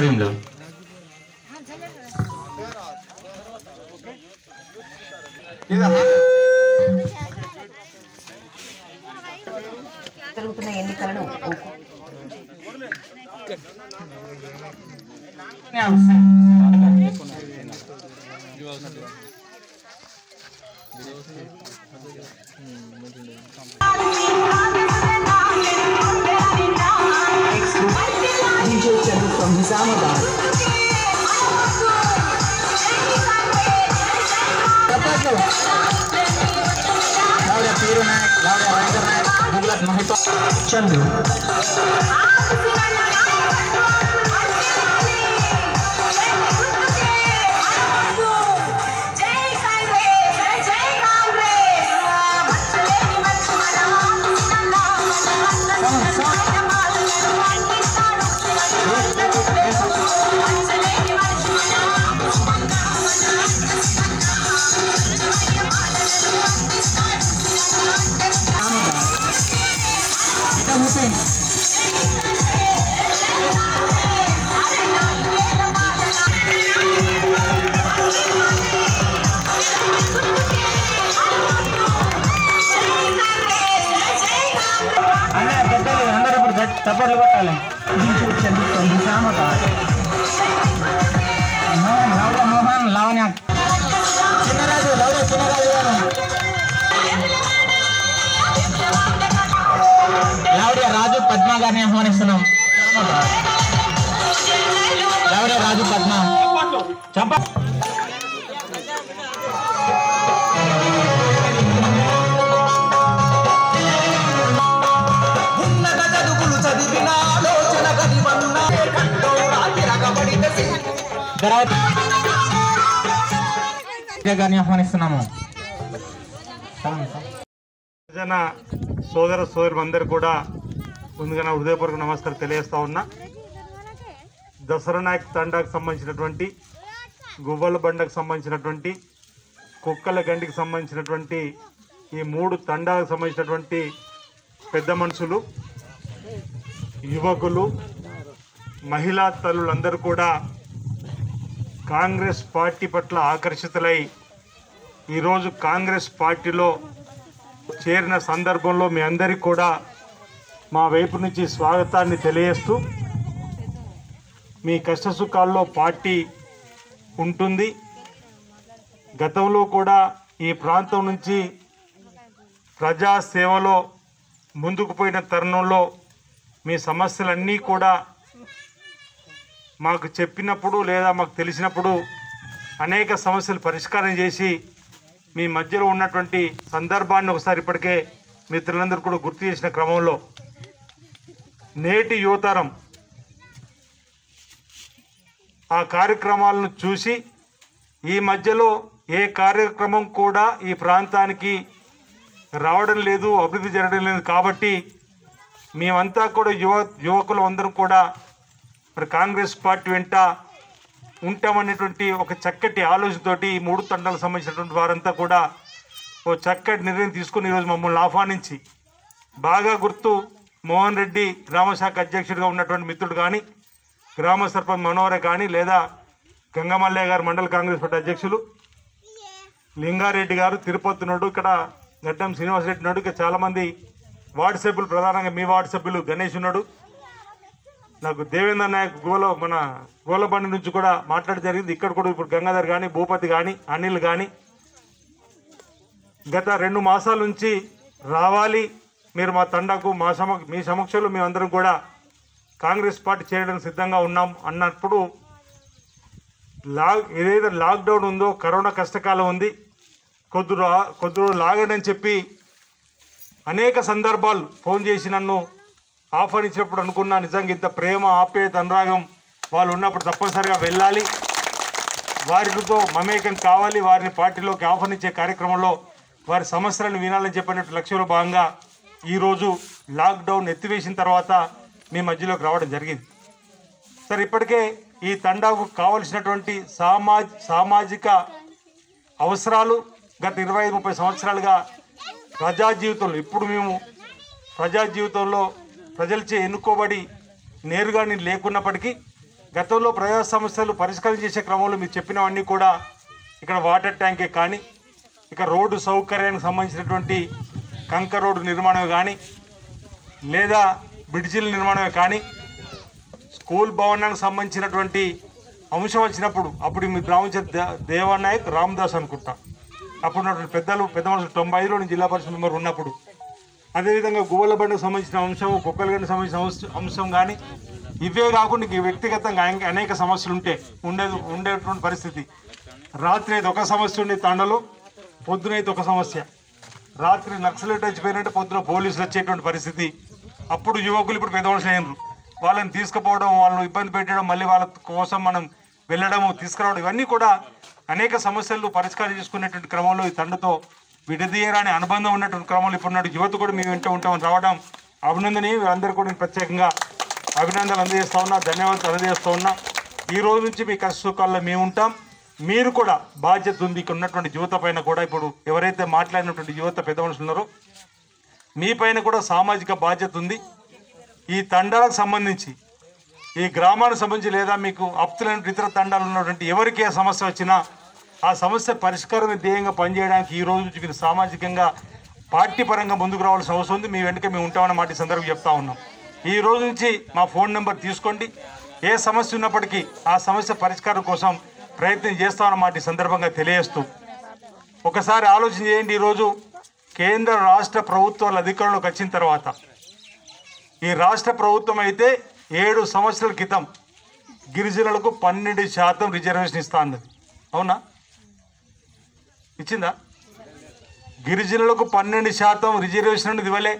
ఆధ్వర్యంలో జరుగుతున్న ఎన్నికలను DJ Chandu from Nizamabad. చప్పట్లు లావుడ్య పీరు Naik లావుడ్య Ravindra Naik గుగ్లత్ మహితో Chandu. Ita Hussein. అనే పెద్దలు అందరూ ఇప్పుడు గట్టి చప్పట్లు కొట్టాలి DJ Chandu from Nizamabad. Mohan లావుడ్య Mohan Lavanya Chinnaraju లావుడ్య Chinnaraju గారు లావుడ్య రాజు పద్మ గారిని ఆహ్వానిస్తున్నాం లావుడ్య రాజు పద్మ చంప ఉన్నత చదువులు చదివిన ఆలోచన కలివన్న రాజరగబడిన తర్వాత గారిని ఆహ్వానిస్తున్నాము జన సోదర సోదరులందరూ కూడా ముందుగా నా హృదయపూర్వక నమస్కారం తెలియజేస్తా ఉన్నా దసరా నాయక్ తండాకు సంబంధించినటువంటి గువ్వల బండకు సంబంధించినటువంటి కుక్కల గండికి సంబంధించినటువంటి ఈ మూడు తండాలకు సంబంధించినటువంటి పెద్ద మనుషులు యువకులు మహిళా తల్లులందరూ కూడా కాంగ్రెస్ పార్టీ పట్ల ఆకర్షితులై ఈరోజు కాంగ్రెస్ పార్టీలో చేరిన సందర్భంలో మీ అందరికీ కూడా మా వైపు నుంచి స్వాగతాన్ని తెలియజేస్తూ మీ కష్టసుఖాల్లో పార్టీ ఉంటుంది గతంలో కూడా ఈ ప్రాంతం నుంచి ప్రజా సేవలో ముందుకు పోయిన తరుణంలో మీ సమస్యలన్నీ కూడా మాకు చెప్పినప్పుడు లేదా మాకు తెలిసినప్పుడు అనేక సమస్యలు పరిష్కారం చేసి మీ మధ్యలో ఉన్నటువంటి సందర్భాన్ని ఒకసారి ఇప్పటికే మిత్రులందరూ కూడా గుర్తు చేసిన క్రమంలో నేటి యువతరం ఆ కార్యక్రమాలను చూసి ఈ మధ్యలో ఏ కార్యక్రమం కూడా ఈ ప్రాంతానికి రావడం లేదు అభివృద్ధి జరగడం లేదు కాబట్టి మేమంతా కూడా యువ యువకులు అందరం కూడా మరి కాంగ్రెస్ పార్టీ వెంట ఉంటామనేటువంటి ఒక చక్కటి ఆలోచనతోటి ఈ మూడు తండాలకు సంబంధించినటువంటి వారంతా కూడా ఓ చక్కటి నిర్ణయం తీసుకుని ఈరోజు మమ్మల్ని ఆహ్వానించి బాగా గుర్తు మోహన్ రెడ్డి గ్రామశాఖ అధ్యక్షుడిగా ఉన్నటువంటి మిత్రుడు కానీ గ్రామ సర్పంచ్ మనోహర కానీ లేదా గంగమల్లయ్య గారు మండల కాంగ్రెస్ పార్టీ అధ్యక్షులు లింగారెడ్డి గారు తిరుపతి ఉన్నాడు ఇక్కడ గడ్డం శ్రీనివాసరెడ్డి ఉన్నాడు ఇక్కడ చాలామంది వార్డు సభ్యులు ప్రధానంగా మీ వార్డు సభ్యులు గణేష్ ఉన్నాడు నాకు దేవేంద్ర నాయక్ గోల మన గోలబండి నుంచి కూడా మాట్లాడడం జరిగింది ఇక్కడ కూడా ఇప్పుడు గంగాధర్ కానీ భూపతి కానీ అనిల్ కానీ గత రెండు మాసాల నుంచి రావాలి మీరు మా తండాకు మా సమ మీ సమక్షంలో మేమందరం కూడా కాంగ్రెస్ పార్టీ చేయడానికి సిద్ధంగా ఉన్నాం అన్నప్పుడు లాక్ ఏదైతే లాక్డౌన్ ఉందో కరోనా కష్టకాలం ఉంది కొద్ది రో- కొద్ది రోజులు లాగండి అని చెప్పి అనేక సందర్భాలు ఫోన్ చేసి నన్ను ఆహ్వానించినప్పుడు అనుకున్నా నిజంగా ఇంత ప్రేమ ఆప్యాయత అనురాగం వాళ్ళు ఉన్నప్పుడు తప్పనిసరిగా వెళ్ళాలి వారితో మమేకం కావాలి వారిని పార్టీలోకి ఆహ్వానించే కార్యక్రమంలో వారి సమస్యలను వినాలని చెప్పినట్టు లక్ష్యంలో భాగంగా ఈరోజు లాక్డౌన్ ఎత్తివేసిన తర్వాత మీ మధ్యలోకి రావడం జరిగింది సరే ఇప్పటికే ఈ తండాకు కావలసినటువంటి సామాజ్ సామాజిక అవసరాలు గత ఇరవై ఐదు ముప్పై సంవత్సరాలుగా ప్రజా జీవితంలో ఇప్పుడు మేము ప్రజా జీవితంలో ప్రజలచే ఎన్నుకోబడి నేరుగా నేను లేకున్నప్పటికీ గతంలో ప్రజా సమస్యలు పరిష్కారం చేసే క్రమంలో మీరు చెప్పినవన్నీ కూడా ఇక్కడ వాటర్ ట్యాంకే కానీ ఇక రోడ్డు సౌకర్యానికి సంబంధించినటువంటి కంక రోడ్డు నిర్మాణం కానీ లేదా బ్రిడ్జిల నిర్మాణమే కానీ స్కూల్ భవనానికి సంబంధించినటువంటి అంశం వచ్చినప్పుడు అప్పుడు మీ బ్రాహ్మణ దేవానాయక్ రామదాస్ అనుకుంటా అప్పుడు ఉన్నటువంటి పెద్దలు పెద్ద మనుషులు తొంభై ఐదులో నేను జిల్లా పరిషత్ మెంబర్ ఉన్నప్పుడు అదేవిధంగా గువ్వల బండకు సంబంధించిన అంశం కుక్కలగడ్డకు సంబంధించిన అంశ- అంశం కానీ ఇవే కాకుండా ఇంక వ్యక్తిగతంగా అనేక- అనేక సమస్యలు ఉంటే ఉండేది ఉండేటువంటి పరిస్థితి రాత్రి అయితే ఒక సమస్య ఉండే తండలో పొద్దునైతే ఒక సమస్య రాత్రి నక్సలైట్ వచ్చిపోయినట్టే పొద్దున పోలీసులు వచ్చేటువంటి పరిస్థితి అప్పుడు యువకులు ఇప్పుడు పెద్ద మనుషులు అయినరు వాళ్ళని తీసుకుపోవడం వాళ్ళని ఇబ్బంది పెట్టడం మళ్ళీ వాళ్ళ కోసం మనం వెళ్ళడము తీసుకురావడం ఇవన్నీ కూడా అనేక సమస్యలు పరిష్కారం చేసుకునేటువంటి క్రమంలో ఈ తండతో విడదీయరాని అనుబంధం ఉన్నటువంటి క్రమంలో ఇప్పుడున్నట్టు యువత కూడా మేము వెంట ఉంటామని రావడం అభినందనీయం వీళ్ళందరూ కూడా నేను ప్రత్యేకంగా అభినందనలు అందజేస్తా ఉన్నా ధన్యవాదాలు అందజేస్తా ఉన్నా ఈ రోజు నుంచి మీ కష్ట సుఖాల్లో మేము ఉంటాం మీరు కూడా బాధ్యత ఉంది ఇక్కడ ఉన్నటువంటి యువత పైన కూడా ఇప్పుడు ఎవరైతే మాట్లాడినటువంటి యువత పెద్ద మనుషులు ఉన్నారో మీ పైన కూడా సామాజిక బాధ్యత ఉంది ఈ తండాలకు సంబంధించి ఈ గ్రామానికి సంబంధించి లేదా మీకు అప్తులైన ఇతర తండాలు ఉన్నటువంటి ఎవరికి ఏ సమస్య వచ్చినా ఆ సమస్య పరిష్కారం ధ్యేయంగా పనిచేయడానికి ఈ రోజు నుంచి మీరు సామాజికంగా పార్టీ పరంగా ముందుకు రావాల్సిన అవసరం ఉంది మీ వెనుక మేము ఉంటామన్న మాట ఈ సందర్భం చెప్తా ఉన్నాం ఈ రోజు నుంచి మా ఫోన్ నెంబర్ తీసుకోండి ఏ సమస్య ఉన్నప్పటికీ ఆ సమస్య పరిష్కారం కోసం ప్రయత్నం చేస్తామన్న మాట ఈ సందర్భంగా తెలియజేస్తూ ఒకసారి ఆలోచన చేయండి ఈరోజు కేంద్ర రాష్ట్ర ప్రభుత్వాల అధికారంలోకి వచ్చిన తర్వాత ఈ రాష్ట్ర ప్రభుత్వం అయితే ఏడు సంవత్సరాల క్రితం గిరిజనులకు పన్నెండు శాతం రిజర్వేషన్ ఇస్తా అన్నది అవునా ఇచ్చిందా గిరిజనులకు పన్నెండు శాతం రిజర్వేషన్ అనేది ఇవ్వలే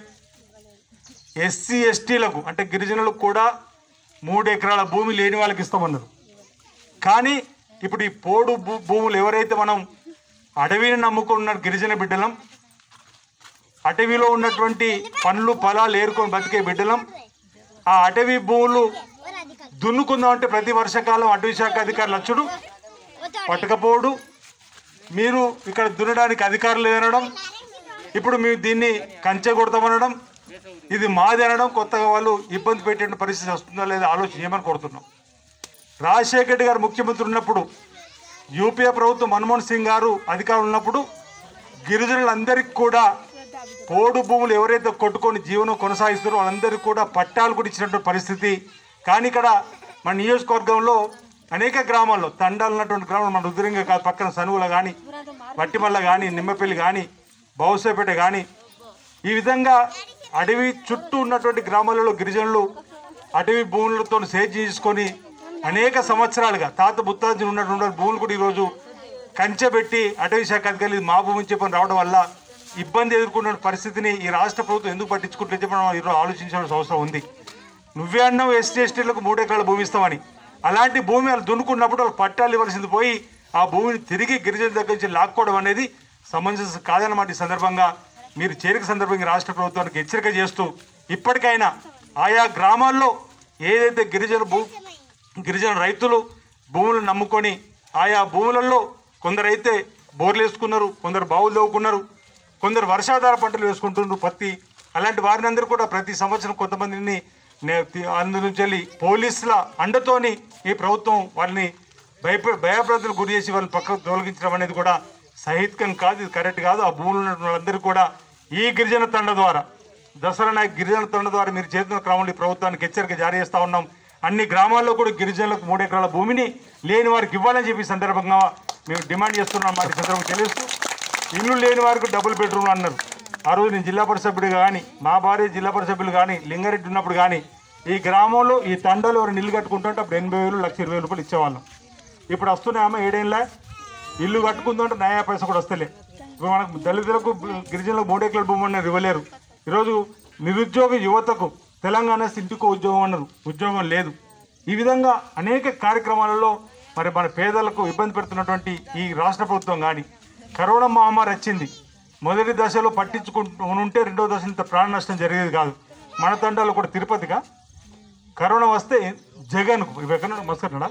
ఎస్సీ ఎస్టీలకు అంటే గిరిజనులకు కూడా మూడు ఎకరాల భూమి లేని వాళ్ళకి ఇస్తామన్నారు కానీ ఇప్పుడు ఈ పోడు భూ భూములు ఎవరైతే మనం అడవిని నమ్ముకున్న గిరిజన బిడ్డలం అటవీలో ఉన్నటువంటి పండ్లు పొలాలు ఏరుకొని బతికే బిడ్డలం ఆ అటవీ భూములు దున్నుకుందామంటే ప్రతి వర్షాకాలం అటవీ శాఖ అధికారులు వచ్చుడు పట్టకపోడు మీరు ఇక్కడ దున్నడానికి అధికారులు అనడం ఇప్పుడు మేము దీన్ని కంచె కొడతామనడం ఇది మాది అనడం కొత్తగా వాళ్ళు ఇబ్బంది పెట్టే పరిస్థితి వస్తుందా లేదా ఆలోచన చేయమని కోరుతున్నాం రాజశేఖర రెడ్డి గారు ముఖ్యమంత్రి ఉన్నప్పుడు యూపీఏ ప్రభుత్వం మన్మోహన్ సింగ్ గారు అధికారులు ఉన్నప్పుడు గిరిజనులందరికీ కూడా పోడు భూములు ఎవరైతే కొట్టుకొని జీవనం కొనసాగిస్తారో వాళ్ళందరికీ కూడా పట్టాలు కూడా ఇచ్చినటువంటి పరిస్థితి కానీ ఇక్కడ మన నియోజకవర్గంలో అనేక గ్రామాల్లో తండాలు ఉన్నటువంటి గ్రామాలు మన రుద్రంగా కాదు పక్కన సనువుల కానీ వట్టిమల్ల కానీ నిమ్మపల్లి కానీ బౌసేపేట కానీ ఈ విధంగా అడవి చుట్టూ ఉన్నటువంటి గ్రామాలలో గిరిజనులు అటవీ భూములతో సేద్యం చేసుకొని అనేక సంవత్సరాలుగా తాత ముత్తాజులు ఉన్నటువంటి భూములు కూడా ఈరోజు కంచెబెట్టి అటవీ శాఖ అధికారులు ఇది మా భూమి చెప్పని రావడం వల్ల ఇబ్బంది ఎదుర్కొన్న పరిస్థితిని ఈ రాష్ట్ర ప్రభుత్వం ఎందుకు పట్టించుకుంటే చెప్పడం ఈరోజు ఆలోచించాల్సిన అవసరం ఉంది నువ్వే అన్నావు ఎస్టీ ఎస్టీలకు మూడు ఎకరాల భూమి ఇస్తామని అలాంటి భూమి వాళ్ళు దున్నుకున్నప్పుడు వాళ్ళు పట్టాలు ఇవ్వాల్సింది పోయి ఆ భూమిని తిరిగి గిరిజనుల దగ్గర నుంచి లాక్కోవడం అనేది సమంజసం కాదన్నమాట ఈ సందర్భంగా మీరు చేరిక సందర్భంగా రాష్ట్ర ప్రభుత్వానికి హెచ్చరిక చేస్తూ ఇప్పటికైనా ఆయా గ్రామాల్లో ఏదైతే గిరిజన భూ గిరిజన రైతులు భూములను నమ్ముకొని ఆయా భూములలో కొందరైతే బోర్లు వేసుకున్నారు కొందరు బావులు తవ్వుకున్నారు కొందరు వర్షాధార పంటలు వేసుకుంటున్నారు పత్తి అలాంటి వారిని అందరూ కూడా ప్రతి సంవత్సరం కొంతమందిని నే- తి- అందు నుంచి వెళ్ళి పోలీసుల అండతోని ఈ ప్రభుత్వం వాళ్ళని భయప భయప్రాంతులకు గురి చేసి వాళ్ళని పక్కకు తొలగించడం అనేది కూడా సహితం కాదు ఇది కరెక్ట్ కాదు ఆ భూములు ఉన్న వాళ్ళందరూ కూడా ఈ గిరిజన తండ ద్వారా దసరా నాయక్ గిరిజన తండ ద్వారా మీరు చేతున్న క్రమంలో ఈ ప్రభుత్వానికి హెచ్చరిక జారీ చేస్తా ఉన్నాం అన్ని గ్రామాల్లో కూడా గిరిజనులకు మూడు ఎకరాల భూమిని లేని వారికి ఇవ్వాలని చెప్పి ఈ సందర్భంగా మేము డిమాండ్ చేస్తున్నాం మాట ఈ సందర్భంగా తెలుస్తూ ఇల్లు లేని వారికి డబుల్ బెడ్రూమ్ అన్నారు ఆ రోజు నేను జిల్లా పరిషత్ సభ్యుడు కానీ మా భార్య జిల్లా పరిషత్ సభ్యులు కానీ లింగారెడ్డి ఉన్నప్పుడు కానీ ఈ గ్రామంలో ఈ తండలో ఎవరు ఇల్లు కట్టుకుంటుంటే అప్పుడు ఎనభై వేలు లక్ష ఇరవై వేలు రూపాయలు ఇచ్చేవాళ్ళం ఇప్పుడు వస్తున్నాయమ్మా ఏడేళ్ళ ఇల్లు కట్టుకుందంటే నయా పైసా కూడా వస్తలే ఇప్పుడు మనకు దళితులకు గిరిజనులకు మూడు ఎకరాల భూమి అన్నారు ఇవ్వలేరు ఈరోజు నిరుద్యోగ యువతకు తెలంగాణ ఇంటికో ఉద్యోగం అన్నారు ఉద్యోగం లేదు ఈ విధంగా అనేక కార్యక్రమాలలో మరి మన పేదలకు ఇబ్బంది పెడుతున్నటువంటి ఈ రాష్ట్ర ప్రభుత్వం కానీ కరోనా మహమ్మారి వచ్చింది మొదటి దశలో పట్టించుకుంటూ ఉంటే రెండో దశ ఇంత ప్రాణ నష్టం జరిగేది కాదు మన తండాలో కూడా తిరుపతిగా కరోనా వస్తే జగన్కు ఇవి ఎక్కడ మస్కట్నాడా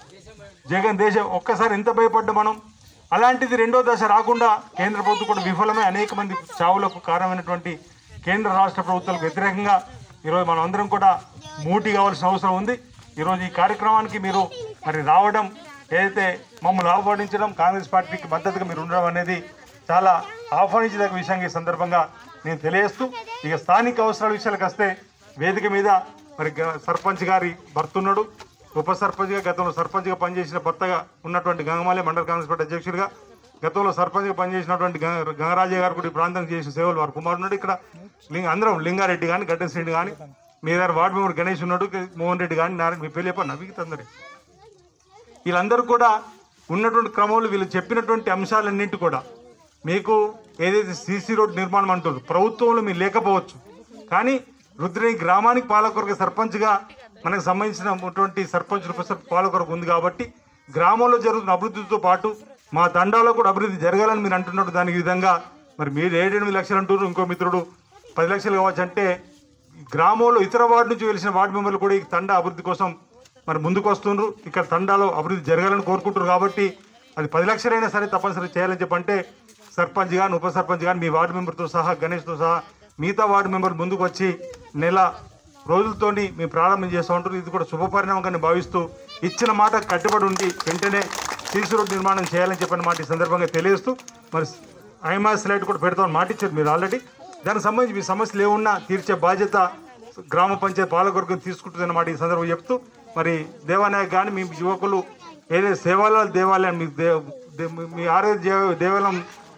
జగన్ దేశం ఒక్కసారి ఎంత భయపడ్డా మనం అలాంటిది రెండో దశ రాకుండా కేంద్ర ప్రభుత్వం కూడా విఫలమై అనేక మంది చావులకు కారణమైనటువంటి కేంద్ర రాష్ట్ర ప్రభుత్వాలకు వ్యతిరేకంగా ఈరోజు మనం అందరం కూడా మూటి కావాల్సిన అవసరం ఉంది ఈరోజు ఈ కార్యక్రమానికి మీరు మరి రావడం ఏదైతే మమ్మల్ని ఆహ్వానించడం కాంగ్రెస్ పార్టీకి మద్దతుగా మీరు ఉండడం అనేది చాలా ఆహ్వానించదగ్గ విషయంగా ఈ సందర్భంగా నేను తెలియజేస్తూ ఇక స్థానిక అవసరాల విషయాలకు వస్తే వేదిక మీద మరి గ- సర్పంచ్ గారి భర్త ఉన్నాడు ఉప సర్పంచ్గా గతంలో సర్పంచ్గా పనిచేసిన భర్తగా ఉన్నటువంటి గంగమాలే మండల కాంగ్రెస్ పార్టీ అధ్యక్షుడిగా గతంలో సర్పంచ్గా పనిచేసినటువంటి గంగ- గంగరాజయ్య గారు కూడా ఈ ప్రాంతానికి చేసిన సేవలు వారు కుమారుడు ఉన్నాడు ఇక్కడ లింగ అందరం లింగారెడ్డి కానీ గడ్డ శ్రేణి కానీ మీ దగ్గర వార్డు మెంబర్ గణేష్ ఉన్నాడు మోహన్ రెడ్డి కానీ నారాయణ మీ పేరు చెప్పండి నవ్వికి తందరి వీళ్ళందరూ కూడా ఉన్నటువంటి క్రమంలో వీళ్ళు చెప్పినటువంటి అంశాలన్నింటి కూడా మీకు ఏదైతే సీసీ రోడ్ నిర్మాణం అంటారు ప్రభుత్వంలో మీరు లేకపోవచ్చు కానీ రుద్రేణి గ్రామానికి పాలకొరకు సర్పంచ్గా మనకు సంబంధించినటువంటి సర్పంచ్ ఉప సర్పంచ్ పాలకొరకు ఉంది కాబట్టి గ్రామంలో జరుగుతున్న అభివృద్ధితో పాటు మా తండాలో కూడా అభివృద్ధి జరగాలని మీరు అంటున్నట్టు దానికి విధంగా మరి మీరు ఏడెనిమిది లక్షలు అంటున్నారు ఇంకో మిత్రుడు పది లక్షలు కావచ్చు అంటే గ్రామంలో ఇతర వార్డు నుంచి వెలిసిన వార్డు మెంబర్లు కూడా ఈ తండా అభివృద్ధి కోసం మరి ముందుకు వస్తుండ్రు ఇక్కడ తండాలో అభివృద్ధి జరగాలని కోరుకుంటారు కాబట్టి అది పది లక్షలైనా సరే తప్పనిసరి చేయాలని చెప్పంటే సర్పంచ్ కానీ ఉప సర్పంచ్ కానీ మీ వార్డు మెంబర్తో సహా గణేష్తో సహా మిగతా వార్డు మెంబర్ ముందుకు వచ్చి నెల రోజులతోని మేము ప్రారంభం చేస్తూ ఉంటారు ఇది కూడా శుభపరిణామంగా భావిస్తూ ఇచ్చిన మాట కట్టుబడి ఉండి వెంటనే సీసీ రోడ్ నిర్మాణం చేయాలని చెప్పిన మాట ఈ సందర్భంగా తెలియజేస్తూ మరి ఐమాస్ లైట్ కూడా పెడతామని మాట ఇచ్చారు మీరు ఆల్రెడీ దానికి సంబంధించి మీ సమస్యలు ఏమున్నా తీర్చే బాధ్యత గ్రామ పంచాయతీ పాలకొరకు తీసుకుంటుందన్నమాట ఈ సందర్భంగా చెప్తూ మరి దేవాలయ కానీ మీ యువకులు ఏదైతే సేవాలాల్ దేవాలయం మీ దే దే- మీ ఆరోగ్య దేవ- దేవాలయం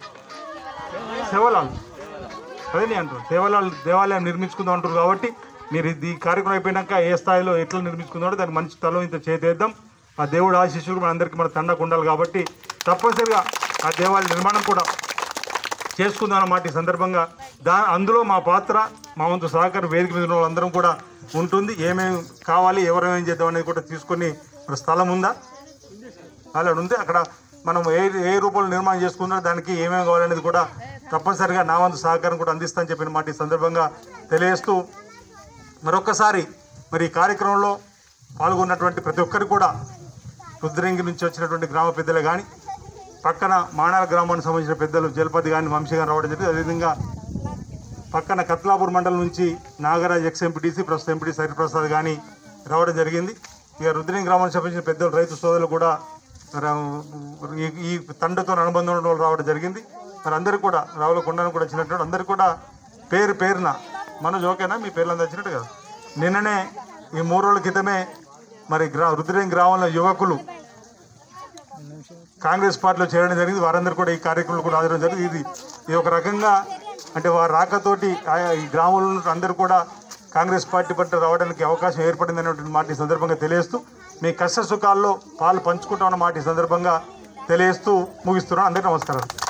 సేవలాల్ అదే నేను అంటారు దేవాలయాలు దేవాలయం నిర్మించుకుందాం అంటారు కాబట్టి మీరు ఇది ఈ కార్యక్రమం అయిపోయినాక ఏ స్థాయిలో ఎట్లా నిర్మించుకుందామో దానికి మంచి తలో ఇంత చేతేద్దాం ఆ దేవుడు ఆశీస్సులు మన అందరికీ మన తండకు ఉండాలి కాబట్టి తప్పనిసరిగా ఆ దేవాలయ నిర్మాణం కూడా చేసుకుందాం అన్నమాట ఈ సందర్భంగా దా అందులో మా పాత్ర మా వంతు సహకారం వేదిక మీద ఉన్న వాళ్ళందరం కూడా ఉంటుంది ఏమేమి కావాలి ఎవరేమేం చేద్దాం అనేది కూడా తీసుకొని మరి స్థలం ఉందా అలా ఉంది అక్కడ మనం ఏ ఏ రూపంలో నిర్మాణం చేసుకుందో దానికి ఏమేమి కావాలనేది కూడా తప్పనిసరిగా నా వంతు సహకారం కూడా అందిస్తానని చెప్పిన మాట ఈ సందర్భంగా తెలియజేస్తూ మరొక్కసారి మరి ఈ కార్యక్రమంలో పాల్గొన్నటువంటి ప్రతి ఒక్కరికి కూడా రుద్రంగి నుంచి వచ్చినటువంటి గ్రామ పెద్దలు కానీ పక్కన మాణాల గ్రామానికి సంబంధించిన పెద్దలు జలపతి కానీ వంశీ కానీ రావడం జరిగింది అదేవిధంగా పక్కన కత్లాపూర్ మండలం నుంచి నాగరాజ్ ఎక్స్ ఎంపీటీసీ ప్రస్తుతం ఎంపీటీ హరిప్రసాద్ కానీ రావడం జరిగింది ఇక రుద్రంగి గ్రామానికి సంబంధించిన పెద్దలు రైతు సోదరులు కూడా మరి, ఈ ఈ తండ్రితో అనుబంధం ఉన్న వాళ్ళు రావడం జరిగింది మరి అందరికీ కూడా రావుల కొండను కూడా వచ్చినట్టు అందరికీ కూడా పేరు పేరున మనోజ్ ఓకేనా మీ పేర్లు అందరూ వచ్చినట్టు కదా నిన్ననే ఈ మూడు రోజుల క్రితమే మరి గ్రా రుద్రంగి గ్రామంలో యువకులు కాంగ్రెస్ పార్టీలో చేరడం జరిగింది వారందరూ కూడా ఈ కార్యక్రమంలో కూడా హాజరడం జరిగింది ఇది ఇది ఒక రకంగా అంటే వారి రాకతోటి ఆయా ఈ గ్రామంలో ఉన్న అందరూ కూడా కాంగ్రెస్ పార్టీ పట్ల రావడానికి అవకాశం ఏర్పడింది అనేటువంటి మాట ఈ సందర్భంగా తెలియజేస్తూ మీ కష్ట సుఖాల్లో పాలు పంచుకుంటామన్న మాట ఈ సందర్భంగా తెలియజేస్తూ ముగిస్తున్నాను అందరికీ నమస్కారం